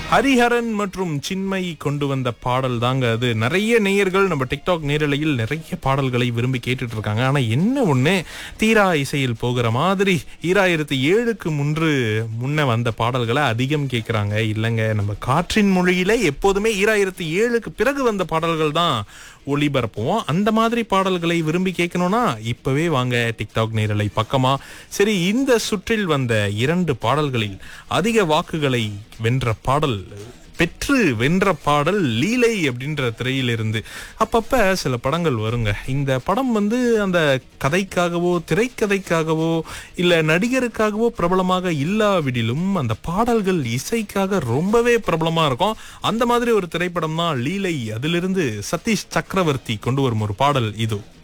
ஹரிஹரன் மற்றும் சின்மயி கொண்டு வந்த பாடல் தாங்க அது நிறைய நேயர்கள் நம்ம டிக்டாக் நேரலையில் நிறைய பாடல்களை விரும்பி கேட்டுட்டு இருக்காங்க ஆனா என்ன ஒண்ணு தீரா இசையில் போகிற மாதிரி ஈராயிரத்தி ஏழுக்கு முன்று முன்ன வந்த பாடல்களை அதிகம் கேட்கறாங்க இல்லைங்க நம்ம காற்றின் மொழியில எப்போதுமே ஈராயிரத்தி ஏழுக்கு பிறகு வந்த பாடல்கள் தான் ஒளிபரப்புவோம் அந்த மாதிரி பாடல்களை விரும்பி கேட்கணும்னா இப்பவே வாங்க டிக்டாக் நேரலை பக்கமா சரி இந்த சுற்றில் வந்த இரண்டு பாடல்களில் அதிக வாக்குகளை வென்ற பாடல் பெற்று வென்ற பாடல் லீலை அப்படின்ற திரையிலிருந்து அப்பப்ப சில படங்கள் வருங்க இந்த படம் வந்து அந்த கதைக்காகவோ திரைக்கதைக்காகவோ இல்ல நடிகருக்காகவோ பிரபலமாக இல்லாவிடிலும் அந்த பாடல்கள் இசைக்காக ரொம்பவே பிரபலமா இருக்கும் அந்த மாதிரி ஒரு திரைப்படம் தான் லீலை அதிலிருந்து சதீஷ் சக்கரவர்த்தி கொண்டு வரும் ஒரு பாடல் இது